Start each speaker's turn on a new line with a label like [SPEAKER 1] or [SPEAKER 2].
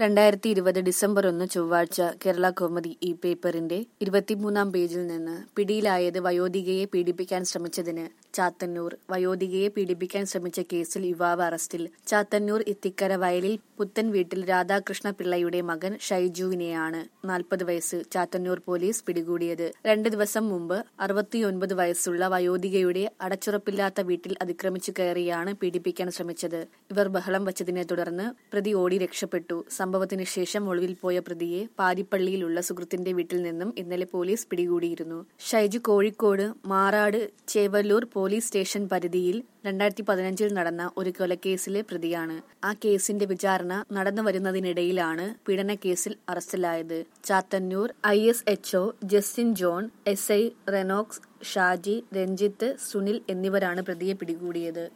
[SPEAKER 1] രണ്ടായിരത്തി ഇരുപത് ഡിസംബർ ഒന്ന് ചൊവ്വാഴ്ച കേരള കൗമുദി ഈ പേപ്പറിന്റെ ഇരുപത്തിമൂന്നാം പേജിൽ നിന്ന് പിടിയിലായത് വയോധികയെ പീഡിപ്പിക്കാൻ ശ്രമിച്ചതിന് ചാത്തന്നൂർ വയോധികയെ പീഡിപ്പിക്കാൻ ശ്രമിച്ച കേസിൽ യുവാവ് അറസ്റ്റിൽ ചാത്തന്നൂർ ഇത്തിക്കര വയലിൽ പുത്തൻ വീട്ടിൽ രാധാകൃഷ്ണ പിള്ളയുടെ മകൻ ഷൈജുവിനെയാണ് നാൽപ്പത് വയസ്സ് ചാത്തന്നൂർ പോലീസ് പിടികൂടിയത് രണ്ട് ദിവസം മുമ്പ് അറുപത്തിയൊൻപത് വയസ്സുള്ള വയോധികയുടെ അടച്ചുറപ്പില്ലാത്ത വീട്ടിൽ അതിക്രമിച്ചു കയറിയാണ് പീഡിപ്പിക്കാൻ ശ്രമിച്ചത് ഇവർ ബഹളം വച്ചതിനെ തുടർന്ന് പ്രതി ഓടി രക്ഷപ്പെട്ടു സംഭവത്തിന് ശേഷം ഒളിവിൽ പോയ പ്രതിയെ പാരിപ്പള്ളിയിലുള്ള സുഹൃത്തിന്റെ വീട്ടിൽ നിന്നും ഇന്നലെ പോലീസ് പിടികൂടിയിരുന്നു ഷൈജു കോഴിക്കോട് മാറാട് ചേവല്ലൂർ പോലീസ് സ്റ്റേഷൻ പരിധിയിൽ രണ്ടായിരത്തി പതിനഞ്ചിൽ നടന്ന ഒരു കൊലക്കേസിലെ പ്രതിയാണ് ആ കേസിന്റെ വിചാരണ നടന്നു വരുന്നതിനിടയിലാണ് പീഡനക്കേസിൽ അറസ്റ്റിലായത് Chathannur I S HO Justin John S I Renox Shaji Ranjith Sunil എന്നിവരാണ് പ്രതിയെ പിടികൂടിയത്